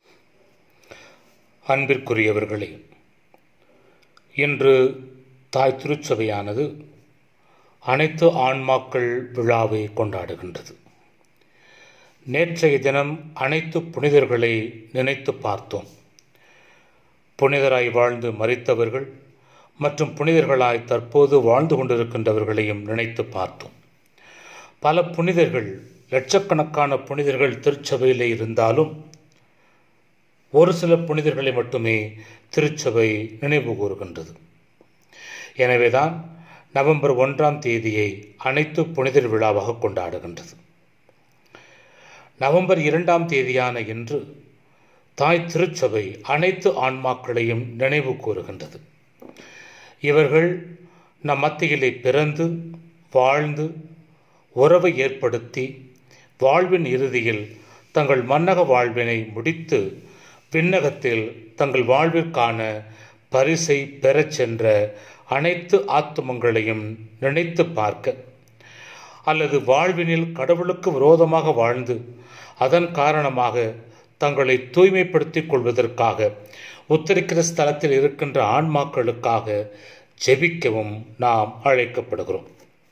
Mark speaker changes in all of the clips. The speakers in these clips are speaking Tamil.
Speaker 1: அன்பிற்குரியவர்களே இன்று தாய் திருச்சபையானது அனைத்து ஆன்மாக்கள் விழாவை கொண்டாடுகின்றது நேற்றைய தினம் அனைத்து புனிதர்களை நினைத்து பார்த்தோம் புனிதராய் வாழ்ந்து மறித்தவர்கள் மற்றும் புனிதர்களாய் தற்போது வாழ்ந்து கொண்டிருக்கின்றவர்களையும் நினைத்து பார்த்தோம் பல புனிதர்கள் லட்சக்கணக்கான புனிதர்கள் திருச்சபையிலே இருந்தாலும் ஒரு சில புனிதர்களை மட்டுமே திருச்சபை நினைவு கூறுகின்றது எனவேதான் நவம்பர் ஒன்றாம் தேதியை அனைத்து புனிதர் விழாவாக கொண்டாடுகின்றது நவம்பர் இரண்டாம் தேதியான இன்று தாய் திருச்சபை அனைத்து ஆன்மாக்களையும் நினைவு கூறுகின்றது இவர்கள் நம் மத்தியிலே பிறந்து வாழ்ந்து உறவை ஏற்படுத்தி வாழ்வின் இறுதியில் தங்கள் மன்னக வாழ்வினை முடித்து விண்ணகத்தில் தங்கள் வாழ்விற்கான பரிசை பெறச் சென்ற அனைத்து ஆத்துமங்களையும் நினைத்து பார்க்க அல்லது வாழ்வினில் கடவுளுக்கு விரோதமாக வாழ்ந்து அதன் காரணமாக தங்களை தூய்மைப்படுத்திக் கொள்வதற்காக உத்தரிக்கிற ஸ்தலத்தில் இருக்கின்ற ஆன்மாக்களுக்காக ஜெபிக்கவும் நாம் அழைக்கப்படுகிறோம்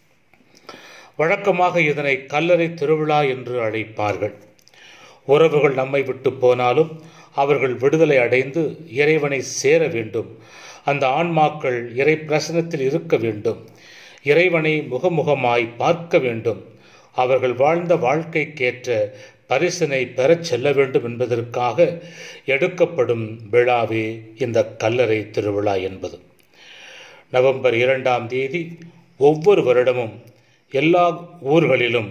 Speaker 1: வழக்கமாக இதனை கல்லறை திருவிழா என்று அழைப்பார்கள் உறவுகள் நம்மை விட்டு போனாலும் அவர்கள் விடுதலை அடைந்து இறைவனை சேர வேண்டும் அந்த ஆன்மாக்கள் இறை பிரசனத்தில் இருக்க வேண்டும் இறைவனை முகமுகமாய் பார்க்க வேண்டும் அவர்கள் வாழ்ந்த வாழ்க்கைக்கேற்ற பரிசினை பெறச் செல்ல வேண்டும் என்பதற்காக எடுக்கப்படும் விழாவே இந்த கல்லறை திருவிழா என்பது நவம்பர் இரண்டாம் தேதி ஒவ்வொரு வருடமும் எல்லா ஊர்களிலும்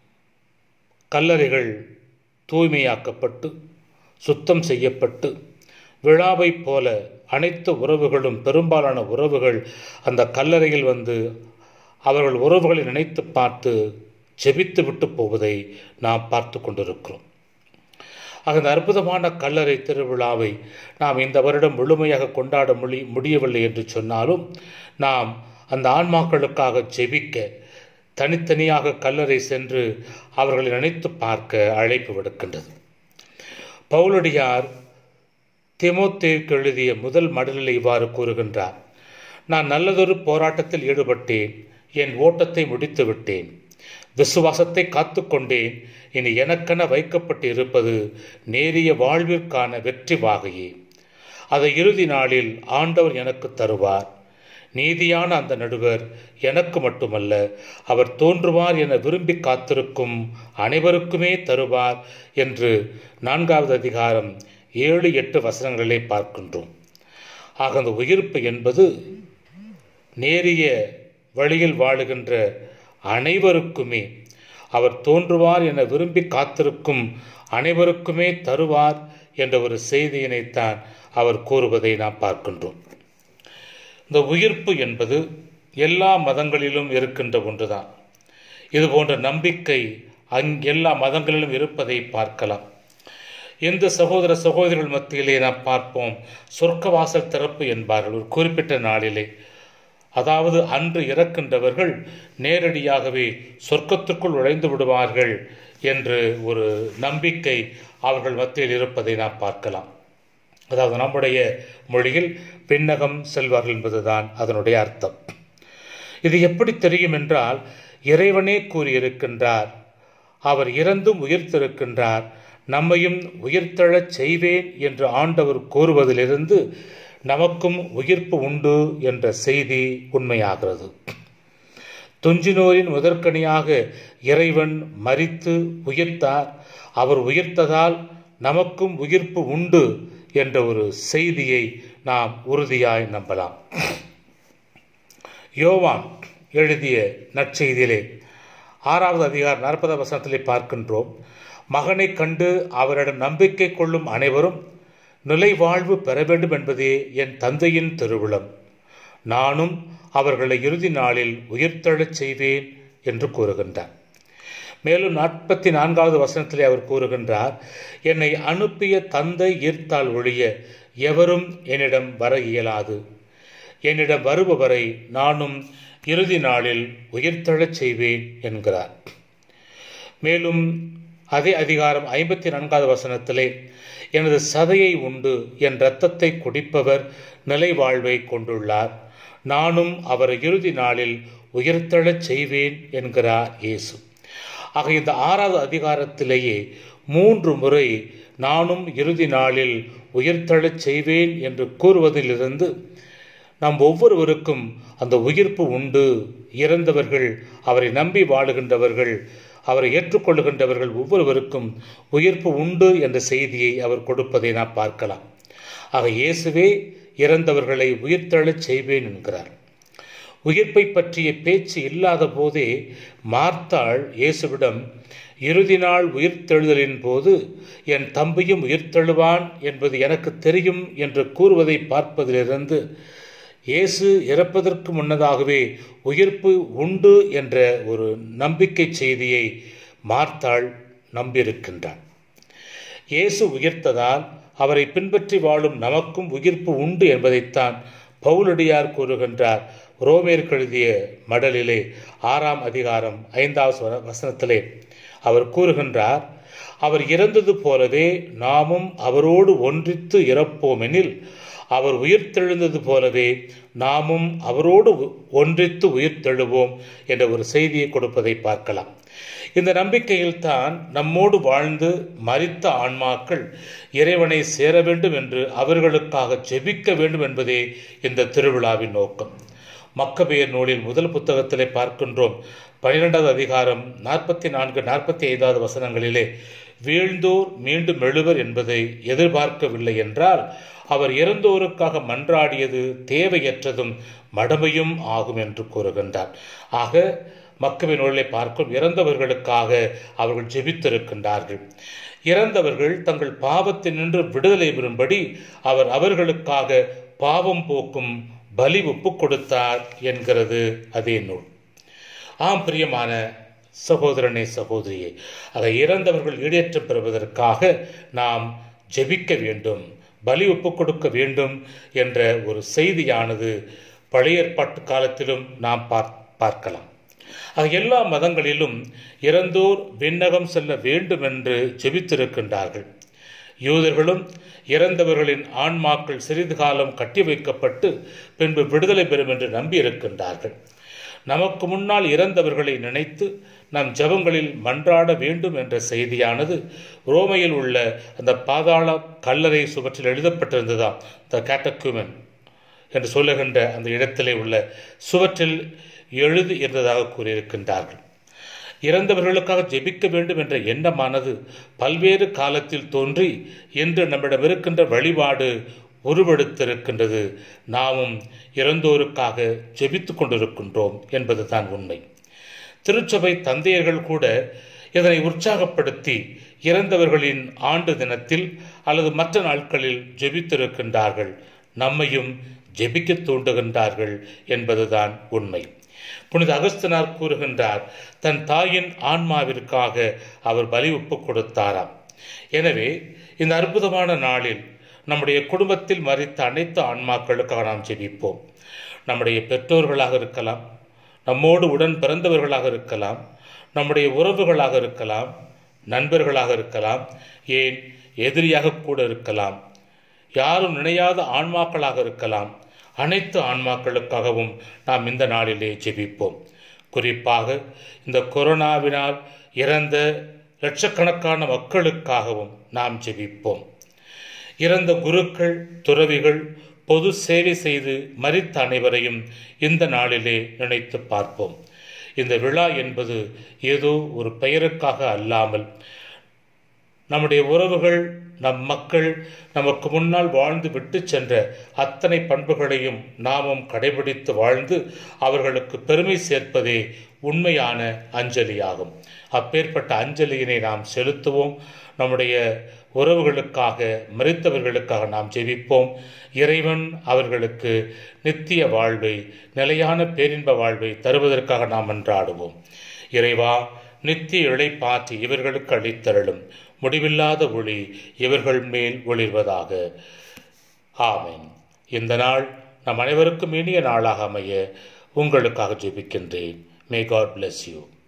Speaker 1: கல்லறைகள் தூய்மையாக்கப்பட்டு சுத்தம் செய்யப்பட்டு விழாவைப் போல அனைத்து உறவுகளும் பெரும்பாலான உறவுகள் அந்த கல்லறையில் வந்து அவர்கள் உறவுகளை நினைத்து பார்த்து ஜெபித்து விட்டு போவதை நாம் பார்த்து கொண்டிருக்கிறோம் அந்த அற்புதமான கல்லறை திருவிழாவை நாம் இந்த வருடம் முழுமையாக கொண்டாட முடி முடியவில்லை என்று சொன்னாலும் நாம் அந்த ஆன்மாக்களுக்காக ஜெபிக்க தனித்தனியாக கல்லறை சென்று அவர்களை நினைத்து பார்க்க அழைப்பு விடுக்கின்றது பவுலடியார் திமோத்தேவுக்கு எழுதிய முதல் மடலில் இவ்வாறு கூறுகின்றார் நான் நல்லதொரு போராட்டத்தில் ஈடுபட்டேன் என் ஓட்டத்தை முடித்து விட்டேன் விசுவாசத்தை காத்துக்கொண்டேன் இனி எனக்கென வைக்கப்பட்டு இருப்பது நேரிய வாழ்விற்கான வெற்றி வாகையே அதை இறுதி நாளில் ஆண்டவர் எனக்கு தருவார் நீதியான அந்த நடுவர் எனக்கு மட்டுமல்ல அவர் தோன்றுவார் என விரும்பி காத்திருக்கும் அனைவருக்குமே தருவார் என்று நான்காவது அதிகாரம் ஏழு எட்டு வசனங்களிலே பார்க்கின்றோம் ஆக அந்த உயிர்ப்பு என்பது நேரிய வழியில் வாழுகின்ற அனைவருக்குமே அவர் தோன்றுவார் என விரும்பி காத்திருக்கும் அனைவருக்குமே தருவார் என்ற ஒரு செய்தியினைத்தான் அவர் கூறுவதை நாம் பார்க்கின்றோம் இந்த உயிர்ப்பு என்பது எல்லா மதங்களிலும் இருக்கின்ற ஒன்றுதான் இது போன்ற நம்பிக்கை அங் எல்லா மதங்களிலும் இருப்பதை பார்க்கலாம் எந்த சகோதர சகோதரிகள் மத்தியிலே நாம் பார்ப்போம் சொர்க்கவாசல் திறப்பு என்பார்கள் ஒரு குறிப்பிட்ட நாளிலே அதாவது அன்று இறக்கின்றவர்கள் நேரடியாகவே சொர்க்கத்திற்குள் நுழைந்து விடுவார்கள் என்று ஒரு நம்பிக்கை அவர்கள் மத்தியில் இருப்பதை நாம் பார்க்கலாம் அதாவது நம்முடைய மொழியில் பின்னகம் செல்வார்கள் என்பதுதான் அதனுடைய அர்த்தம் இது எப்படி தெரியும் என்றால் இறைவனே கூறியிருக்கின்றார் அவர் இறந்தும் உயிர்த்திருக்கின்றார் நம்மையும் உயிர்த்தெழச் செய்வேன் என்று ஆண்டவர் கூறுவதிலிருந்து நமக்கும் உயிர்ப்பு உண்டு என்ற செய்தி உண்மையாகிறது துஞ்சினோரின் முதற்கனியாக இறைவன் மறித்து உயிர்த்தார் அவர் உயிர்த்ததால் நமக்கும் உயிர்ப்பு உண்டு என்ற ஒரு செய்தியை நாம் உறுதியாய் நம்பலாம் யோவான் எழுதிய நற்செய்தியிலே ஆறாவது அதிகார் நாற்பது வசனத்திலே பார்க்கின்றோம் மகனை கண்டு அவரிடம் நம்பிக்கை கொள்ளும் அனைவரும் நிலை வாழ்வு பெற வேண்டும் என்பதே என் தந்தையின் திருவிழம் நானும் அவர்களை இறுதி நாளில் உயிர்த்தெழச் செய்வேன் என்று கூறுகின்றார் மேலும் நாற்பத்தி நான்காவது வசனத்திலே அவர் கூறுகின்றார் என்னை அனுப்பிய தந்தை ஈர்த்தால் ஒழிய எவரும் என்னிடம் வர இயலாது என்னிடம் வருபவரை நானும் இறுதி நாளில் உயிர்த்தெழச் செய்வேன் என்கிறார் மேலும் அதே அதிகாரம் ஐம்பத்தி நான்காவது வசனத்திலே எனது சதையை உண்டு என் இரத்தத்தை குடிப்பவர் நிலை வாழ்வை கொண்டுள்ளார் நானும் அவரை இறுதி நாளில் உயிர்த்தெழச் செய்வேன் என்கிறார் இயேசு ஆக இந்த ஆறாவது அதிகாரத்திலேயே மூன்று முறை நானும் இறுதி நாளில் உயிர்த்தெழச் செய்வேன் என்று கூறுவதிலிருந்து நாம் ஒவ்வொருவருக்கும் அந்த உயிர்ப்பு உண்டு இறந்தவர்கள் அவரை நம்பி வாழுகின்றவர்கள் அவரை ஏற்றுக்கொள்ளுகின்றவர்கள் ஒவ்வொருவருக்கும் உயிர்ப்பு உண்டு என்ற செய்தியை அவர் கொடுப்பதை நாம் பார்க்கலாம் ஆக இயேசுவே இறந்தவர்களை உயிர்த்தெழச் செய்வேன் என்கிறார் உயிர்ப்பை பற்றிய பேச்சு இல்லாத போதே மார்த்தாள் இயேசுவிடம் இறுதி நாள் உயிர்த்தெழுதலின் போது என் தம்பியும் உயிர்த்தெழுவான் என்பது எனக்கு தெரியும் என்று கூறுவதை பார்ப்பதிலிருந்து இயேசு இறப்பதற்கு முன்னதாகவே உயிர்ப்பு உண்டு என்ற ஒரு நம்பிக்கை செய்தியை மார்த்தாள் நம்பியிருக்கின்றான் இயேசு உயிர்த்ததால் அவரை பின்பற்றி வாழும் நமக்கும் உயிர்ப்பு உண்டு என்பதைத்தான் பவுலடியார் கூறுகின்றார் ரோமேற்கு எழுதிய மடலிலே ஆறாம் அதிகாரம் ஐந்தாவது வசனத்திலே அவர் கூறுகின்றார் அவர் இறந்தது போலவே நாமும் அவரோடு ஒன்றித்து இறப்போமெனில் அவர் உயிர்த்தெழுந்தது போலவே நாமும் அவரோடு ஒன்றித்து உயிர்த்தெழுவோம் என்ற ஒரு செய்தியை கொடுப்பதை பார்க்கலாம் இந்த நம்பிக்கையில் தான் நம்மோடு வாழ்ந்து மறித்த ஆன்மாக்கள் இறைவனை சேர வேண்டும் என்று அவர்களுக்காக ஜெபிக்க வேண்டும் என்பதே இந்த திருவிழாவின் நோக்கம் மக்கபெயர் நூலில் முதல் புத்தகத்திலே பார்க்கின்றோம் பனிரெண்டாவது அதிகாரம் நாற்பத்தி நான்கு நாற்பத்தி ஐந்தாவது வசனங்களிலே வீழ்ந்தோர் மீண்டும் எழுவர் என்பதை எதிர்பார்க்கவில்லை என்றால் அவர் இறந்தோருக்காக மன்றாடியது தேவையற்றதும் மடமையும் ஆகும் என்று கூறுகின்றார் ஆக மக்கவின் நூலை பார்க்கும் இறந்தவர்களுக்காக அவர்கள் ஜெபித்திருக்கின்றார்கள் இறந்தவர்கள் தங்கள் பாவத்தினின்று விடுதலை பெறும்படி அவர் அவர்களுக்காக பாவம் போக்கும் பலி ஒப்பு கொடுத்தார் என்கிறது அதே நூல் ஆம் பிரியமான சகோதரனே சகோதரியே அதை இறந்தவர்கள் ஈடேற்றம் பெறுவதற்காக நாம் ஜெபிக்க வேண்டும் பலி ஒப்பு கொடுக்க வேண்டும் என்ற ஒரு செய்தியானது பழைய ஏற்பாட்டு காலத்திலும் நாம் பார்க்கலாம் அது எல்லா மதங்களிலும் இறந்தோர் விண்ணகம் செல்ல வேண்டும் என்று ஜெபித்திருக்கின்றார்கள் யூதர்களும் இறந்தவர்களின் ஆன்மாக்கள் சிறிது காலம் கட்டி வைக்கப்பட்டு பின்பு விடுதலை பெறும் என்று நம்பியிருக்கின்றார்கள் நமக்கு முன்னால் இறந்தவர்களை நினைத்து நம் ஜபங்களில் மன்றாட வேண்டும் என்ற செய்தியானது ரோமையில் உள்ள அந்த பாதாள கல்லறை சுவற்றில் எழுதப்பட்டிருந்ததாம் த கேட்டக்யூமன் என்று சொல்லுகின்ற அந்த இடத்திலே உள்ள சுவற்றில் எழுதி இருந்ததாக கூறியிருக்கின்றார்கள் இறந்தவர்களுக்காக ஜெபிக்க வேண்டும் என்ற எண்ணமானது பல்வேறு காலத்தில் தோன்றி இன்று நம்மிடம் இருக்கின்ற வழிபாடு உருவெடுத்திருக்கின்றது நாமும் இறந்தோருக்காக ஜெபித்து கொண்டிருக்கின்றோம் என்பதுதான் உண்மை திருச்சபை தந்தையர்கள் கூட இதனை உற்சாகப்படுத்தி இறந்தவர்களின் ஆண்டு தினத்தில் அல்லது மற்ற நாட்களில் ஜெபித்திருக்கின்றார்கள் நம்மையும் ஜெபிக்க தூண்டுகின்றார்கள் என்பதுதான் உண்மை புனித அகஸ்தனார் கூறுகின்றார் தன் தாயின் ஆன்மாவிற்காக அவர் பலி ஒப்பு கொடுத்தாராம் எனவே இந்த அற்புதமான நாளில் நம்முடைய குடும்பத்தில் மறித்த அனைத்து ஆன்மாக்களுக்காக நாம் ஜெபிப்போம் நம்முடைய பெற்றோர்களாக இருக்கலாம் நம்மோடு உடன் பிறந்தவர்களாக இருக்கலாம் நம்முடைய உறவுகளாக இருக்கலாம் நண்பர்களாக இருக்கலாம் ஏன் எதிரியாக கூட இருக்கலாம் யாரும் நினையாத ஆன்மாக்களாக இருக்கலாம் அனைத்து ஆன்மாக்களுக்காகவும் நாம் இந்த நாளிலே ஜெபிப்போம் குறிப்பாக இந்த கொரோனாவினால் இறந்த லட்சக்கணக்கான மக்களுக்காகவும் நாம் ஜெபிப்போம் இறந்த குருக்கள் துறவிகள் பொது சேவை செய்து மறித்த அனைவரையும் இந்த நாளிலே நினைத்து பார்ப்போம் இந்த விழா என்பது ஏதோ ஒரு பெயருக்காக அல்லாமல் நம்முடைய உறவுகள் நம் மக்கள் நமக்கு முன்னால் வாழ்ந்து விட்டு சென்ற அத்தனை பண்புகளையும் நாமும் கடைபிடித்து வாழ்ந்து அவர்களுக்கு பெருமை சேர்ப்பதே உண்மையான அஞ்சலியாகும் அப்பேற்பட்ட அஞ்சலியினை நாம் செலுத்துவோம் நம்முடைய உறவுகளுக்காக மறித்தவர்களுக்காக நாம் ஜெபிப்போம் இறைவன் அவர்களுக்கு நித்திய வாழ்வை நிலையான பேரின்ப வாழ்வை தருவதற்காக நாம் அன்றாடுவோம் இறைவா நித்திய இழைப்பாற்றி இவர்களுக்கு அளித்தருளும் முடிவில்லாத ஒளி இவர்கள் மேல் ஒளிர்வதாக ஆமேன் இந்த நாள் நம் அனைவருக்கும் இனிய நாளாக அமைய உங்களுக்காக ஜெபிக்கின்றேன் மே காட் பிளஸ் யூ